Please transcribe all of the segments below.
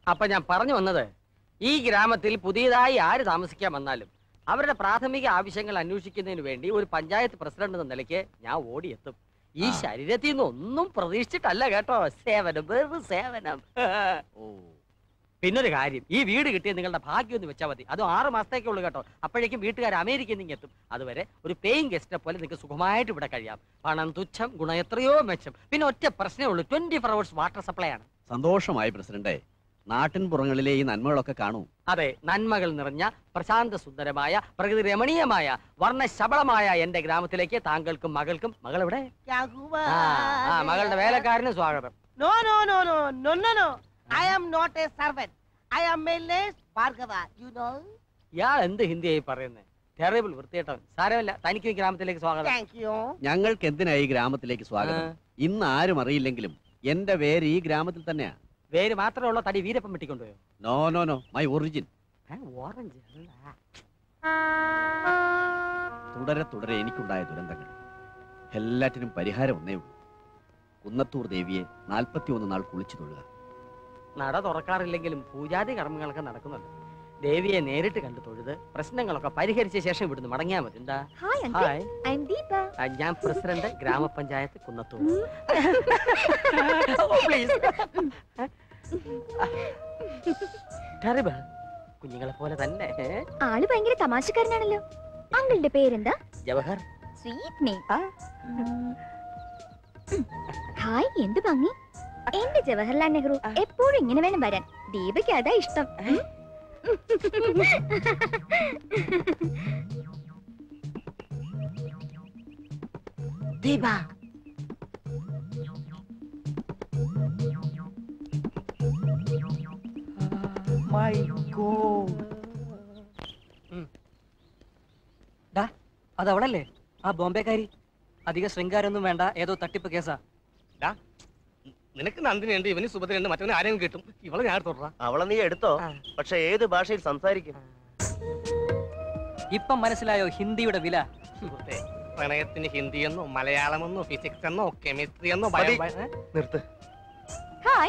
അപ്പൊ ഞാൻ പറഞ്ഞു വന്നത് ഈ ഗ്രാമത്തിൽ പുതിയതായി ആര് താമസിക്കാൻ വന്നാലും അവരുടെ പ്രാഥമിക ആവശ്യങ്ങൾ അന്വേഷിക്കുന്നതിന് വേണ്ടി ഒരു പഞ്ചായത്ത് പ്രസിഡന്റ് എന്ന നിലയ്ക്ക് ഞാൻ ഓടിയെത്തും ഈ ശരീരത്തിൽ നിന്ന് ഒന്നും പ്രതീക്ഷിച്ചിട്ടല്ല കേട്ടോ സേവനം വെറും സേവനം ഓ പിന്നൊരു കാര്യം ഈ വീട് കിട്ടിയ നിങ്ങളുടെ ഭാഗ്യം ഒന്ന് വെച്ചാൽ മതി അതും ആറ് മാസത്തേക്കേ ഉള്ളൂ കേട്ടോ അപ്പോഴേക്കും വീട്ടുകാർ അമേരിക്കയിൽ നിന്ന് എത്തും അതുവരെ ഒരു പേയിങ് ഗസ്റ്റിനെ പോലെ നിങ്ങൾക്ക് സുഖമായിട്ട് ഇവിടെ കഴിയാം പണം തുച്ഛം ഗുണം എത്രയോ മെച്ചം പിന്നെ ഒറ്റ പ്രശ്നമേ ഉള്ളൂ twenty four hours water supply ആണ് സന്തോഷമായി പ്രസിഡന്റെ നാട്ടിൻ പുറങ്ങളിലെ ഈ നന്മകളൊക്കെ കാണൂ അതെ നന്മകൾ നിറഞ്ഞ പ്രശാന്ത സുന്ദരമായ പ്രകൃതി രമണീയമായ വർണ്ണശബളമായ എന്റെ ഗ്രാമത്തിലേക്ക് താങ്കൾക്കും മകൾക്കും മകൾ ഇവിടെ क्या हुआ ആ ആ, മകളുടെ വേലക്കാരന് സ്വാഗതം No, no, no, no, no, no, no. I am not a servant. I am Miles Bhargava. You know? ഇയാൾ എന്ത് ഹിന്ദിയായി പറയുന്നത് ടെറിബിൾ വൃത്തിയേട്ടവൻ സാരമില്ല തനിക്ക് ഈ ഗ്രാമത്തിലേക്ക് സ്വാഗതം Thank you. ഞങ്ങൾക്ക് എന്തിനായി ഈ ഗ്രാമത്തിലേക്ക് സ്വാഗതം ഇന്ന് ആരും അറിയില്ലെങ്കിലും എന്റെ പേര് ഈ ഗ്രാമത്തിൽ തന്നെയാ വേര് മാത്രമുള്ള തടി വീരപ്പം വെട്ടിക്കൊണ്ടുപോയോ no no no my origin ഏ, ഓറഞ്ച് അല്ല. തുടരെ തുടരെ എനിക്കുണ്ടായ ദുരന്തങ്ങൾ എല്ലാറ്റിനും പരിഹാരം ഒന്നേ ഉള്ളൂ കുന്നത്തൂർ ദേവിയെ നാൽപ്പത്തി ഒന്ന് നാൾ കുളിച്ചു തൊഴുക നട തുറക്കാറില്ലെങ്കിലും പൂജാതി കർമ്മങ്ങളൊക്കെ നടക്കുന്നുണ്ട് ദേവിയെ നേരിട്ട് കണ്ടു തൊഴുത് പ്രശ്നങ്ങളൊക്കെ പരിഹരിച്ച ശേഷം ഇവിടുന്ന് മടങ്ങിയാ മതി എന്താ hi uncle hi I am Deepa ആ, ഞാൻ പ്രസിഡന്റ് ഗ്രാമപഞ്ചായത്ത് കുന്നത്തൂർ പ്ലീസ് ടെറിബിൾ കുഞ്ഞുങ്ങളെ പോലെ തന്നെ ഏ? ആള് ഭയങ്കര തമാശക്കാരനാണല്ലോ അങ്കിളുടെ പേരെന്താ ജവഹർ സ്വീറ്റ് നെയിം ആ. ഹായ് എന്ത് ഭംഗി എന്റെ ജവഹർലാൽ നെഹ്റു എപ്പോഴും ഇങ്ങനെ വേണം വരാൻ ദീപയ്ക്ക് അതാ ഇഷ്ടം ഉം. Deba. My God. അത് അവളല്ലേ ആ ബോംബെക്കാരി അധിക ശൃംഗാരൊന്നും വേണ്ട ഏതോ തട്ടിപ്പ് കേസാ നിനക്ക് നന്ദിനുണ്ട് ഇവന് സുഭദ്രയുണ്ട് മറ്റവന് ആരെയും കിട്ടും ഇവളെ ഞാൻ തൊടാ അവളെ നീ എടുത്തോ പക്ഷെ ഏത് ഭാഷയിൽ സംസാരിക്കും ഇപ്പം മനസ്സിലായോ ഹിന്ദിയുടെ വില സുഹൃത്തെ പ്രണയത്തിന് ഹിന്ദി എന്നോ മലയാളമെന്നോ ഫിസിക്സ് എന്നോ കെമിസ്ട്രി എന്നോ മതി. ബയോ ഏ? നിർത്ത് ഹായ്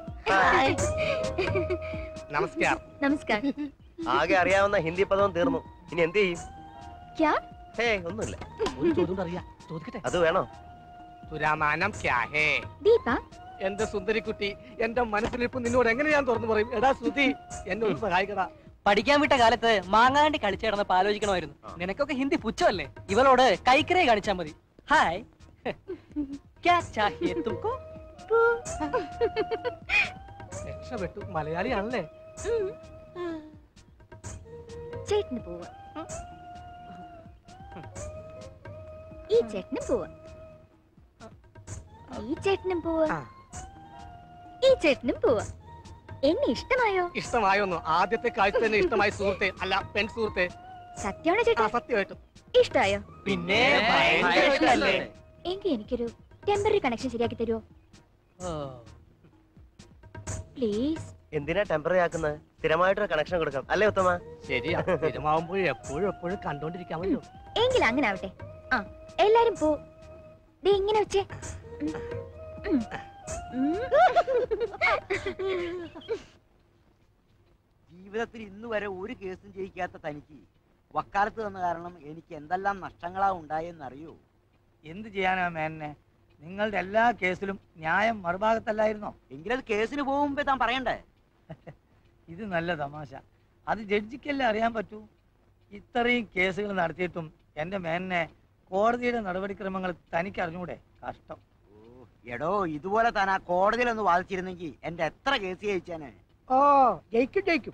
നമസ്കാരം നമസ്കാരം ആകെ അറിയാവുന്ന ഹിന്ദി പദവും തീർന്നു ഇനി എന്ത് ചെയ്യും ക്യാ ഹേ ഒന്നുമില്ല ഒരു ചോദ്യം അറിയാ ചോദിക്കട്ടെ അത് വേണോ തുരാമാനം ക്യാ ഹേ ദീപ എന്റെ സുന്ദരിക്കുട്ടി എന്റെ മനസ്സിലിപ്പ് നിന്നോട് എങ്ങനെ ഞാൻ തുറന്നു പറയും എടാ ശ്രുതി എന്നെ ഒന്ന് സഹായിക്കടാ പഠിക്കാൻ വിട്ട കാലത്ത് മാങ്ങാണ്ടി കളിച്ചു കിടന്നപ്പോ ആലോചിക്കണമായിരുന്നു നിനക്കൊക്കെ ഹിന്ദി പുച്ഛമല്ലേ ഇവളോട് കൈക്കരയെ കാണിച്ചാ മതി ഹായ് ക്യാ ചാഹിയേ തുംകോ രക്ഷപ്പെട്ടു മലയാളിയാണല്ലേ ചേട്ടന് പോവാ ഈ ചേട്ടനും പോവാ ഈ ചേട്ടനും പോവാ ആ. ഈ ചേട്ടനും പോവാ എന്നെ ഇഷ്ടമായോ ഇഷ്ടമായോന്നു ആദ്യത്തെ കാഴ്ച തന്നെ ഇഷ്ടമായി സുഹൃത്തെ അല്ല പെൺ സുഹൃത്തെ സത്യമാണോ ആ ചേട്ടാ സത്യമായിട്ടും ഇഷ്ടായോ പിന്നെ ഭയങ്കര ഇഷ്ടമല്ലേ? എങ്കിൽ എനിക്കൊരു ടെമ്പററി കണക്ഷൻ ശരിയാക്കി തരുമോ പ്ലീസ് എന്തിനാ ടെമ്പററി ആക്കുന്നത് സ്ഥിരമായിട്ടൊരു കണക്ഷൻ കൊടുക്കാം അല്ലേ ഉത്തമ ശരിയാ സ്ഥിരമാവുമ്പോഴും എപ്പോഴും എപ്പോഴും കണ്ടോണ്ടിരിക്കാമല്ലോ എങ്കിൽ അങ്ങനെ ആവട്ടെ ആ എല്ലാരും പോ ദേ ഇങ്ങനെ വെച്ചേ ഉം. ഉം. ഉം. ജീവിതത്തിൽ ഇന്ന് വരെ ഒരു കേസും ജയിക്കാത്ത തനിക്ക് വക്കാലത്ത് തന്ന കാരണം എനിക്ക് എന്തെല്ലാം നഷ്ടങ്ങളാ ഉണ്ടായെന്നറിയോ എന്ത് ചെയ്യാനാ മേനെ നിങ്ങളുടെ എല്ലാ കേസിലും ന്യായം മറുഭാഗത്തല്ലായിരുന്നോ എങ്കിലത് കേസിന് പോകുമ്പോ താൻ പറയണ്ടേ ഇത് നല്ല തമാശ അത് ജഡ്ജിക്കല്ലേ അറിയാൻ പറ്റൂ ഇത്രയും കേസുകൾ നടത്തിയിട്ടും എൻ്റെ മേനെ കോടതിയുടെ നടപടിക്രമങ്ങൾ തനിക്ക് അറിഞ്ഞൂടെ കഷ്ടം ഓ, എടോ ഇതുപോലെ താൻ ആ കോടതിയിലൊന്ന് വാദിച്ചിരുന്നെങ്കിൽ എന്റെ എത്ര കേസ് ജയിച്ചാന് ഓ ജയിക്കും ജയിക്കും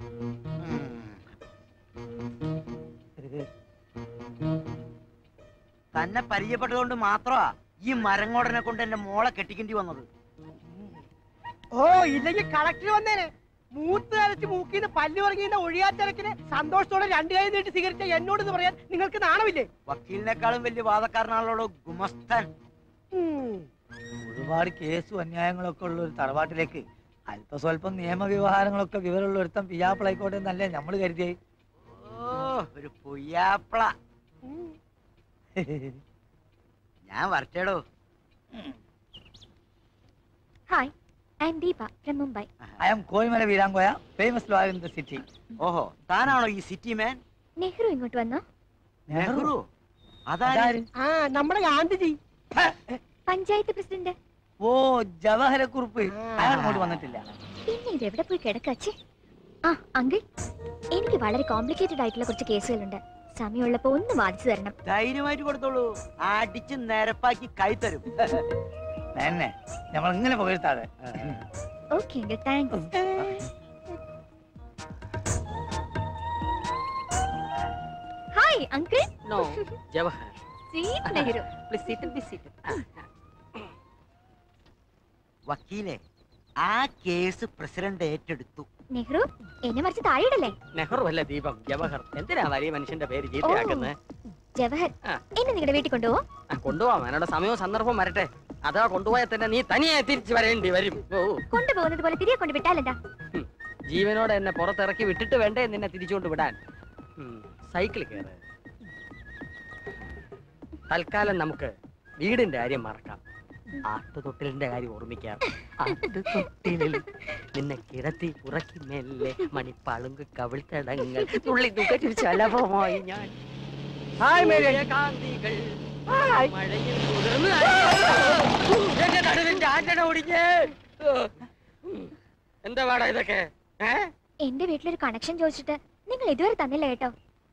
തന്നെ പരിചയപ്പെട്ടതുകൊണ്ട് മാത്രമാ ഈ മരങ്ങോടനെ കൊണ്ട് എന്റെ മോളെ കെട്ടിക്കേണ്ടി വന്നത് ഓ ഇല്ലെങ്കിൽ കളക്ടർ വന്നേനെ മൂത്ത് അരച്ച് മൂക്കിന്ന് പല്ല് പറങ്ങിന്റെ ഒഴിയാത്തിരക്കിന് സന്തോഷത്തോടെ രണ്ടു കൈ നീട്ടി സ്വീകരിച്ച എന്നോട് എന്ന് പറയാൻ നിങ്ങൾക്ക് നാണമില്ലേ വക്കീലിനേക്കാളും വലിയ വാദക്കാരനാണല്ലോ ഗുമസ്തൻ ഉം. ഒരുപാട് കേസും അന്യായങ്ങളൊക്കെ ഉള്ള ഒരു തറവാട്ടിലേക്ക് അല്പസ്വല്പം നിയമവ്യവഹാരങ്ങളൊക്കെ വിവരമുള്ള ഒരുത്തം പിയാപ്പിളായിക്കോട്ടെ എന്നല്ലേ നമ്മൾ കരുതിയേ ഓ ഒരു പൊയ്യാപ്ല ഉം. ഞാൻ വരട്ടേടോ hi I am Deepa from Mumbai I am Koyimala Veerankoya famous lawyer in the city ഓഹോ താനാണോ ഈ സിറ്റി മാൻ നെഹ്റു ഇങ്ങോട്ട് വന്നോ നെഹ്റു അതാര് ആ നമ്മുടെ ഗാന്ധിജി പഞ്ചായത്ത് പ്രസിഡന്റ് ഓ ജവഹരക്കുറുപ്പ് അയാൾ അങ്ങോട്ട് വന്നിട്ടില്ല പിന്നെ ഇത് എവിടെ പോയി കിടക്കച്ചേ ആ അങ്കിൾ എനിക്ക് വളരെ കോംപ്ലിക്കേറ്റഡ് ആയിട്ടുള്ള കുറച്ച് കേസുകളുണ്ട് സമയമുള്ളപ്പോ ഒന്ന് വാദിച്ചു തരണം ധൈര്യമായിട്ട് കൊടുത്തോളൂ അടിച്ച് നിരപ്പാക്കി കൈ തരും എന്നെ നമ്മൾ ഇങ്ങനെ പുകഴ്ത്താതെ okay uncle thanks hi uncle no Jawahar sweet Nehru please seat be seat വക്കീലെ ആ കേസ് പ്രസിഡന്റ് ഏറ്റെടുത്തു നെഹ്റു എന്നെ മറിച്ച് താഴെയിടല്ലേ നെഹ്റു അല്ല ദീപം ജവഹർ എന്തിനാ വലിയ മനുഷ്യന്റെ പേര് ചീത്തയാക്കുന്നത് ജവഹർ ആ. എന്നെ നിങ്ങളുടെ വീട്ടിൽ കൊണ്ടുപോവോ ആ, കൊണ്ടുപോവാം അതിനുള്ള സമയവും സന്ദർഭവും വരട്ടെ അതാ കൊണ്ടുപോയാൽ തന്നെ നീ തനിയെ തിരിച്ചു വരേണ്ടി വരും ഓ കൊണ്ടുപോകുന്നത് പോലെ തിരികെ കൊണ്ട് വിട്ടാലെന്താ ജീവനോടെ എന്നെ പുറത്തിറക്കി വിട്ടിട്ട് വേണ്ടേ നിന്നെ തിരിച്ചുകൊണ്ട് വിടാൻ സൈക്കിൾ കയറ് തൽക്കാലം നമുക്ക് വീടിന്റെ കാര്യം മറക്കാം ആട്ടുതൊട്ടിലിന്റെ കാര്യം ഓർമ്മിക്കാം ആട്ടുതൊട്ടിലിൽ നിന്നെ കിടത്തി ഉറക്കി മെല്ലെ മണിപ്പളുങ്ക് കവിൾത്തടങ്ങൾ തുള്ളി തുകച്ചു ശലഭമായി ഞാൻ ഹായ് മേരി കാന്തികൾ ഹായ് മഴയിൽ കുതിർന്ന് എന്റെ നടുവിന്റെ ആറ്റണ ഒടിഞ്ഞ് എന്താ പാടാ ഇതൊക്കെ ഏ എന്റെ വീട്ടിലൊരു കണക്ഷൻ ചോദിച്ചിട്ട് നിങ്ങൾ ഇതുവരെ തന്നില്ല കേട്ടോ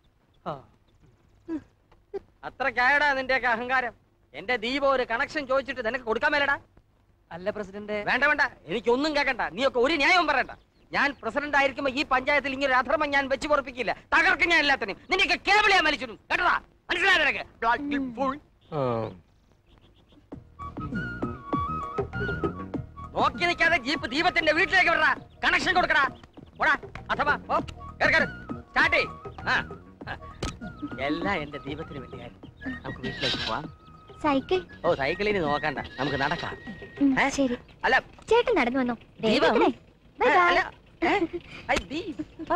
അത്രക്കായടാ നിന്റെയൊക്കെ അഹങ്കാരം എന്റെ ദീപ ഒരു കണക്ഷൻ ചോദിച്ചിട്ട് നിനക്ക് കൊടുക്കാൻ മേലടാ അല്ല പ്രസിഡന്റ് വേണ്ട വേണ്ട എനിക്കൊന്നും കേൾക്കണ്ട നീയൊക്കെ ഒരു ന്യായവും പറയണ്ട ഞാൻ പ്രസിഡന്റ് ആയിരിക്കുമ്പോ ഈ പഞ്ചായത്തിൽ ഇങ്ങനെ ഒരു അധർമ്മം ഞാൻ വെച്ച് പൊറപ്പിക്കില്ല തകർക്കും ഞാൻ എല്ലാത്തിനും നിന്റെയൊക്കെ കേബിൾ ഞാൻ വലിച്ചിടും കേട്ടടാ മനസ്സിലായോ നിനക്ക് Bloody fool. നോക്കി നിൽക്കാതെ ജീപ്പ് ദീപത്തിന്റെ വീട്ടിലേക്ക് വിടടാ കണക്ഷൻ കൊടുക്കടാ ഓടാ അഥവാ ഓ കേറ് കേറ് സ്റ്റാർട്ട് ചെയ് ആ ആ. എല്ലാം എന്റെ ദീപത്തിന് വേണ്ടിയായിരുന്നു നമുക്ക് വീട്ടിലേക്ക് പോവാം സൈക്കിൾ ഓ സൈക്കിളിന് നോക്കണ്ട നമുക്ക് നടക്കാം ഉം, ഏ? ശരി അല്ല ചേട്ടൻ നടന്നു വന്നോ ദീപം. ബൈ ഏ, ബൈ അല്ല, ഏ, ഐ, ദീപ്. ആ.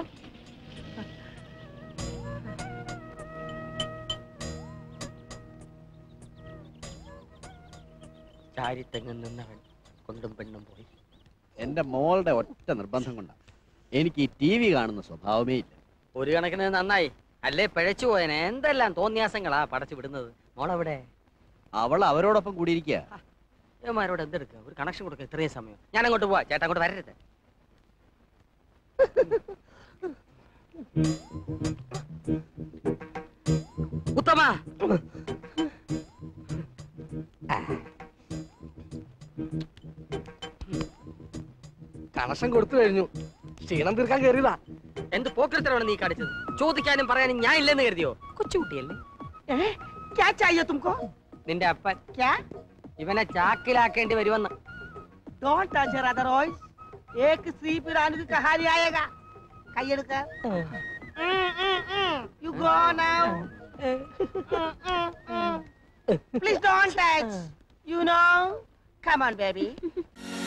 ചാരിത്തെങ്ങും നിന്നവൻ കൊണ്ടും പെണ്ണും പോയി എന്റെ മോളുടെ ഒറ്റ നിർബന്ധം കൊണ്ടാണ് എനിക്ക് ഈ ടി വി കാണുന്ന സ്വഭാവമേ ഇല്ല ഒരു കണക്കിന് നന്നായി അല്ലേ പിഴച്ചു പോയനെ എന്തെല്ലാം തോന്നിയാസങ്ങളാ പടച്ചു വിടുന്നത് മോളെവിടെ അവൾ അവരോടൊപ്പം കൂടിയിരിക്കുക ഇവന്മാരോട് എന്തെടുക്കുക ഒരു കണക്ഷൻ കൊടുക്കുക ഇത്രയും സമയം ഞാൻ അങ്ങോട്ട് പോവാ ചേട്ടാ അങ്ങോട്ട് വരരുത് ഉത്തമ കണക്ഷൻ കൊടുത്തു കഴിഞ്ഞു ക്ഷീണം തീർക്കാൻ കയറിയതാ എന്ത് പോക്കരത്തരമാണ് നീ കാണിച്ചത് ചോദിക്കാനും പറയാനും ഞാൻ ഇല്ലെന്ന് കരുതിയോ കൊച്ചുകുട്ടിയല്ലേ ക്യാ ചാഹിയെ തുമക്കോ നിന്റെ അപ്പൻ ക്യാ ഇവനെ ചാക്കിലാക്കേണ്ടി വരുമെന്ന് डोंट टच हर अदरवाइज एक स्त्री पिरानु की कहानी आएगा കൈയെടുക്ക you go now please don't touch you know come on baby